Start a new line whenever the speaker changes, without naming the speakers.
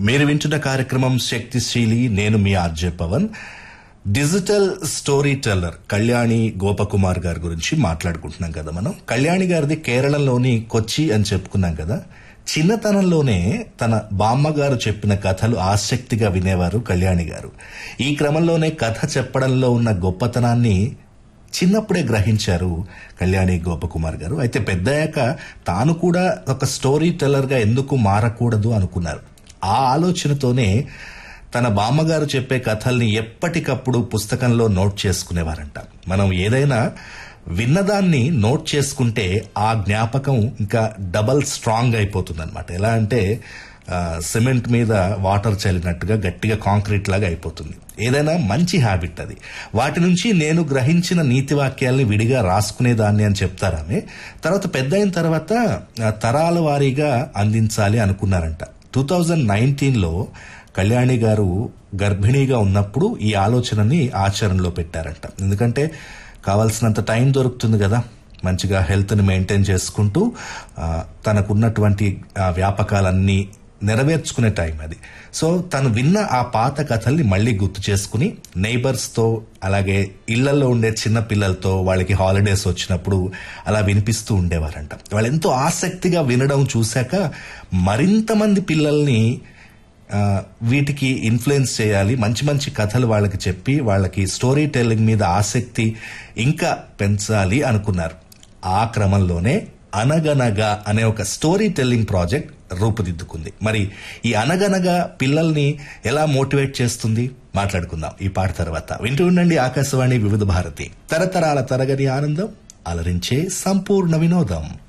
మీరు వింటున్న కార్యక్రమం శక్తిశీలి నేను మీ RJ Pavan digital story teller Kalyani Gopakumar గారి గురించి మాట్లాడుకుంటున్నాం కదా మనం కళ్యాణి గారిది కేరళలోని కొచ్చి అని చెప్పుకున్నాం కదా చిన్నతనంలోనే తన బామ్మగారు చెప్పిన కథలు ఆసక్తిగా వినేవారు కళ్యాణి గారు ఈ క్రమంలోనే కథ చెప్పడంలో ఉన్న గొప్పతనాన్ని చిన్నప్పుడే గ్రహించారు కళ్యాణి గోపకుమార్ గారు అయితే పెద్దయ్యాక తాను కూడా ఒక స్టోరీ టెల్లర్గా ఎందుకు మారకూడదు అనుకున్నారు ఆ ఆలోచనతోనే తన బామ్మగారు చెప్పే కథల్ని ఎప్పటికప్పుడు పుస్తకంలో నోట్ చేసుకునేవారంట మనం ఏదైనా విన్నదాన్ని నోట్ చేసుకుంటే ఆ జ్ఞాపకం ఇంకా డబల్ స్ట్రాంగ్ అయిపోతుంది అనమాట ఎలా అంటే ఆ, సిమెంట్ మీద వాటర్ చల్లినట్టుగా గట్టిగా కాంక్రీట్ లాగా అయిపోతుంది ఏదైనా మంచి హ్యాబిట్ అది వాటి నుంచి నేను గ్రహించిన నీతి వాక్యాల్ని విడిగా రాసుకునేదాన్ని అని చెప్తారామె తర్వాత పెద్ద అయిన తర్వాత ఆ, తరాల వారీగా అందించాలి అనుకున్నారంట టూ థౌజండ్ నైన్టీన్లో కళ్యాణి గారు గర్భిణీగా ఉన్నప్పుడు ఈ ఆలోచనని ఆచరణలో పెట్టారంట ఎందుకంటే కావాల్సినంత టైం దొరుకుతుంది కదా మంచిగా హెల్త్ని మెయింటైన్ చేసుకుంటూ ఆ, తనకున్నటువంటి ఆ వ్యాపకాలన్నీ నెరవేర్చుకునే టైం అది సో తను విన్న ఆ పాత కథల్ని మళ్ళీ గుర్తు చేసుకుని నైబర్స్తో అలాగే ఇళ్లలో ఉండే చిన్న పిల్లలతో వాళ్ళకి హాలిడేస్ వచ్చినప్పుడు అలా వినిపిస్తూ ఉండేవారంట వాళ్ళు ఎంతో ఆసక్తిగా వినడం చూశాక మరింత మంది పిల్లల్ని ఆ, వీటికి ఇన్ఫ్లుయెన్స్ చేయాలి మంచి మంచి కథలు వాళ్ళకి చెప్పి వాళ్ళకి స్టోరీ టెల్లింగ్ మీద ఆసక్తి ఇంకా పెంచాలి అనుకున్నారు ఆ క్రమంలోనే అనగనగా అనే ఒక స్టోరీ టెల్లింగ్ ప్రాజెక్ట్ రూపుదిద్దుకుంది మరి ఈ అనగనగా పిల్లల్ని ఎలా మోటివేట్ చేస్తుంది మాట్లాడుకుందాం ఈ పాట తర్వాత వింటూ ఉండండి ఆకాశవాణి వివిధ భారతి తరతరాల తరగని ఆనందం అలరించే సంపూర్ణ వినోదం